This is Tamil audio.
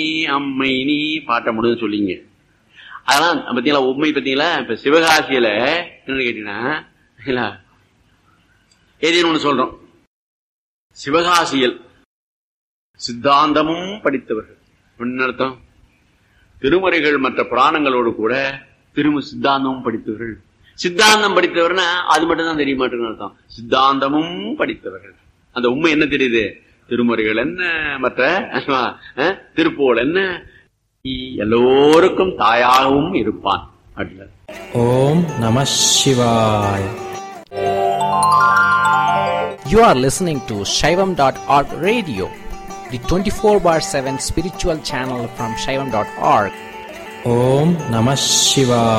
நீ அம்மை நீ பாட்ட முடியும் சொல்லிங்க அதெல்லாம் பாத்தீங்களா உண்மை பாத்தீங்களா இப்ப சிவகாசியில என்னன்னு கேட்டீங்கன்னா ஏதேனும் ஒண்ணு சொல்றோம் சிவகாசியில் சித்தாந்தமும் படித்தவர்கள் என்ன அர்த்தம் திருமுறைகள் மற்ற புராணங்களோடு கூட திரும்ப சித்தாந்தமும் படித்தவர்கள் சித்தாந்தம் படித்தவர்னா அது மட்டும் தான் தெரிய மாட்டேங்குன்னு அர்த்தம் சித்தாந்தமும் படித்தவர்கள் அந்த உண்மை என்ன தெரியுது திருமுறைகள் என்ன மற்ற அஹ், திருப்புகழ் என்ன எல்லோருக்கும் தாயாகவும் இருப்பான் அப்படின்னா ஓம் நம சிவாய் You are listening to Shaivam.org radio, the 24 bar 7 spiritual channel from Shaivam.org. ஓம் நம சிவாய்